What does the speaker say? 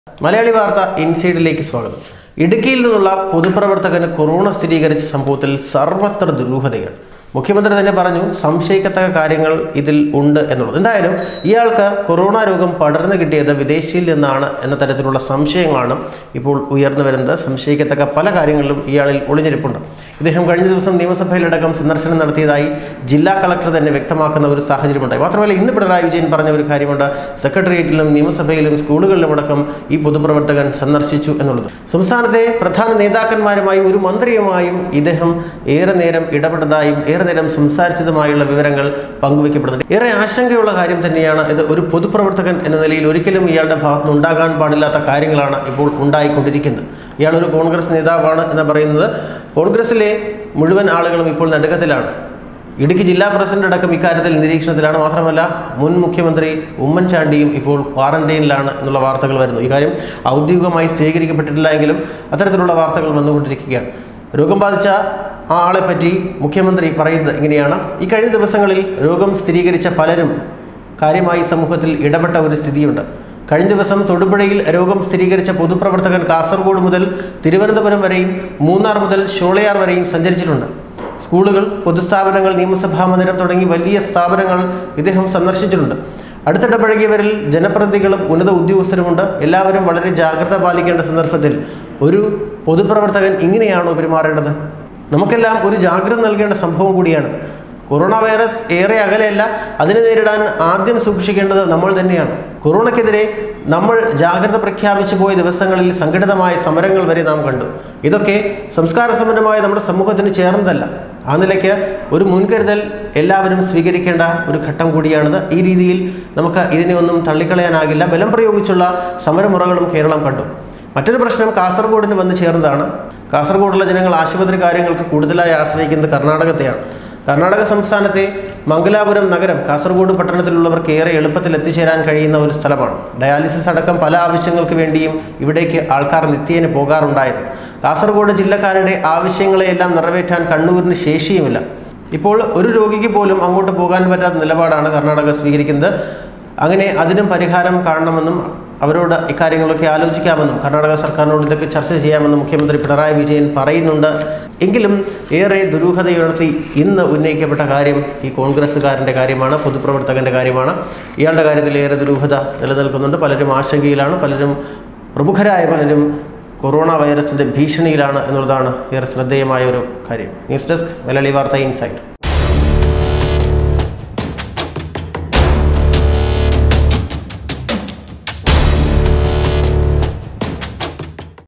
മലയാളി വാർത്ത ഇൻസൈഡിലേക്ക് സ്വാഗതം ഇടുക്കിയിൽ നിന്നുള്ള പൊതുപ്രവർത്തകന് കൊറോണ സ്ഥിരീകരിച്ച സംഭവത്തിൽ സർവത്ര ദുരൂഹതയാണ് മുഖ്യമന്ത്രി തന്നെ പറഞ്ഞു സംശയിക്കത്തക്ക കാര്യങ്ങൾ ഇതിൽ ഉണ്ട് എന്നുള്ളത് എന്തായാലും ഇയാൾക്ക് കൊറോണ രോഗം പടർന്നു കിട്ടിയത് വിദേശിയിൽ നിന്നാണ് എന്ന തരത്തിലുള്ള സംശയങ്ങളാണ് ഇപ്പോൾ ഉയർന്നു വരുന്നത് സംശയിക്കത്തക്ക പല കാര്യങ്ങളിലും ഇയാളിൽ ഒളിഞ്ഞിരിപ്പുണ്ട് ഇദ്ദേഹം കഴിഞ്ഞ ദിവസം നിയമസഭയിലടക്കം സന്ദർശനം നടത്തിയതായി ജില്ലാ കളക്ടർ തന്നെ വ്യക്തമാക്കുന്ന ഒരു സാഹചര്യമുണ്ടായി മാത്രമല്ല ഇന്ന് പിണറായി വിജയൻ പറഞ്ഞ ഒരു കാര്യമുണ്ട് സെക്രട്ടേറിയറ്റിലും നിയമസഭയിലും സ്കൂളുകളിലും അടക്കം ഈ പൊതുപ്രവർത്തകൻ സന്ദർശിച്ചു എന്നുള്ളത് സംസ്ഥാനത്തെ പ്രധാന നേതാക്കന്മാരുമായും ഒരു മന്ത്രിയുമായും ഇദ്ദേഹം ഏറെ നേരം ഇടപെട്ടതായും ഏറെ നേരം സംസാരിച്ചതുമായുള്ള വിവരങ്ങൾ പങ്കുവയ്ക്കപ്പെടുന്നുണ്ട് ഏറെ ആശങ്കയുള്ള കാര്യം തന്നെയാണ് ഇത് ഒരു പൊതുപ്രവർത്തകൻ എന്ന നിലയിൽ ഒരിക്കലും ഇയാളുടെ ഭാഗത്തുനിന്ന് ഉണ്ടാകാൻ പാടില്ലാത്ത കാര്യങ്ങളാണ് ഇപ്പോൾ ഉണ്ടായിക്കൊണ്ടിരിക്കുന്നത് ഇയാൾ ഒരു കോൺഗ്രസ് നേതാവാണ് എന്ന് പറയുന്നത് കോൺഗ്രസിലെ മുഴുവൻ ആളുകളും ഇപ്പോൾ നടുക്കത്തിലാണ് ഇടുക്കി ജില്ലാ പ്രസിഡന്റ് അടക്കം ഇക്കാര്യത്തിൽ നിരീക്ഷണത്തിലാണ് മാത്രമല്ല മുൻ മുഖ്യമന്ത്രി ഉമ്മൻചാണ്ടിയും ഇപ്പോൾ ക്വാറന്റൈനിലാണ് എന്നുള്ള വാർത്തകൾ വരുന്നു ഇക്കാര്യം ഔദ്യോഗികമായി സ്ഥിരീകരിക്കപ്പെട്ടിട്ടില്ല എങ്കിലും അത്തരത്തിലുള്ള വാർത്തകൾ വന്നുകൊണ്ടിരിക്കുകയാണ് രോഗം ബാധിച്ച ആ ആളെ പറ്റി മുഖ്യമന്ത്രി പറയുന്നത് ഇങ്ങനെയാണ് ഈ കഴിഞ്ഞ ദിവസങ്ങളിൽ രോഗം സ്ഥിരീകരിച്ച പലരും കാര്യമായി സമൂഹത്തിൽ ഇടപെട്ട ഒരു സ്ഥിതിയുണ്ട് കഴിഞ്ഞ ദിവസം തൊടുപുഴയിൽ രോഗം സ്ഥിരീകരിച്ച പൊതുപ്രവർത്തകൻ കാസർഗോഡ് മുതൽ തിരുവനന്തപുരം വരെയും മൂന്നാർ മുതൽ ഷോളയാർ വരെയും സഞ്ചരിച്ചിട്ടുണ്ട് സ്കൂളുകൾ പൊതുസ്ഥാപനങ്ങൾ നിയമസഭാ മന്ദിരം തുടങ്ങി വലിയ സ്ഥാപനങ്ങൾ ഇദ്ദേഹം സന്ദർശിച്ചിട്ടുണ്ട് അടുത്തിടപഴകിയവരിൽ ജനപ്രതിനിധികളും ഉന്നത ഉദ്യോഗസ്ഥരുമുണ്ട് എല്ലാവരും വളരെ ജാഗ്രത പാലിക്കേണ്ട സന്ദർഭത്തിൽ ഒരു പൊതുപ്രവർത്തകൻ ഇങ്ങനെയാണോ പെരുമാറേണ്ടത് നമുക്കെല്ലാം ഒരു ജാഗ്രത നൽകേണ്ട സംഭവം കൂടിയാണ് കൊറോണ വൈറസ് ഏറെ അകലെയല്ല അതിനെ നേരിടാൻ ആദ്യം സൂക്ഷിക്കേണ്ടത് നമ്മൾ തന്നെയാണ് കൊറോണയ്ക്കെതിരെ നമ്മൾ ജാഗ്രത പ്രഖ്യാപിച്ചു പോയ ദിവസങ്ങളിൽ സംഘടിതമായ സമരങ്ങൾ വരെ നാം കണ്ടു ഇതൊക്കെ സംസ്കാര സമ്പന്നമായ നമ്മുടെ സമൂഹത്തിന് ചേർന്നതല്ല ആ നിലയ്ക്ക് ഒരു മുൻകരുതൽ എല്ലാവരും സ്വീകരിക്കേണ്ട ഒരു ഘട്ടം കൂടിയാണിത് ഈ രീതിയിൽ നമുക്ക് ഇതിനെ ഒന്നും തള്ളിക്കളയാനാകില്ല ബലം പ്രയോഗിച്ചുള്ള സമരമുറകളും കേരളം കണ്ടു മറ്റൊരു പ്രശ്നം കാസർഗോഡിന് വന്ന് ചേർന്നതാണ് കാസർഗോഡുള്ള ജനങ്ങൾ ആശുപത്രി കാര്യങ്ങൾക്ക് കൂടുതലായി ആശ്രയിക്കുന്നത് കർണാടകത്തെയാണ് കർണാടക സംസ്ഥാനത്തെ മംഗലാപുരം നഗരം കാസർഗോഡ് പട്ടണത്തിലുള്ളവർക്ക് ഏറെ എളുപ്പത്തിൽ എത്തിച്ചേരാൻ കഴിയുന്ന ഒരു സ്ഥലമാണ് ഡയാലിസിസ് അടക്കം പല ആവശ്യങ്ങൾക്ക് വേണ്ടിയും ഇവിടേക്ക് ആൾക്കാർ നിത്യേന പോകാറുണ്ടായിരുന്നു കാസർഗോഡ് ജില്ലക്കാരുടെ ആവശ്യങ്ങളെയെല്ലാം നിറവേറ്റാൻ കണ്ണൂരിന് ശേഷിയുമില്ല ഇപ്പോൾ ഒരു രോഗിക്ക് പോലും അങ്ങോട്ട് പോകാൻ പറ്റാത്ത നിലപാടാണ് കർണാടക സ്വീകരിക്കുന്നത് അങ്ങനെ അതിനും പരിഹാരം കാണണമെന്നും അവരോട് ഇക്കാര്യങ്ങളൊക്കെ ആലോചിക്കാമെന്നും കർണാടക സർക്കാരിനോട് ഇതൊക്കെ ചർച്ച ചെയ്യാമെന്നും മുഖ്യമന്ത്രി പിണറായി വിജയൻ പറയുന്നുണ്ട് എങ്കിലും ഏറെ ദുരൂഹതയുണർത്തി ഇന്ന് ഉന്നയിക്കപ്പെട്ട കാര്യം ഈ കോൺഗ്രസ്സുകാരൻ്റെ കാര്യമാണ് പൊതുപ്രവർത്തകൻ്റെ കാര്യമാണ് ഇയാളുടെ കാര്യത്തിൽ ഏറെ ദുരൂഹത നിലനിൽക്കുന്നുണ്ട് പലരും ആശങ്കയിലാണ് പലരും പ്രമുഖരായ പലരും കൊറോണ വൈറസിൻ്റെ ഭീഷണിയിലാണ് എന്നുള്ളതാണ് ഏറെ ശ്രദ്ധേയമായ ഒരു കാര്യം ന്യൂസ് ഡെസ്ക് മലയാളി വാർത്ത ഇൻസൈറ്റ്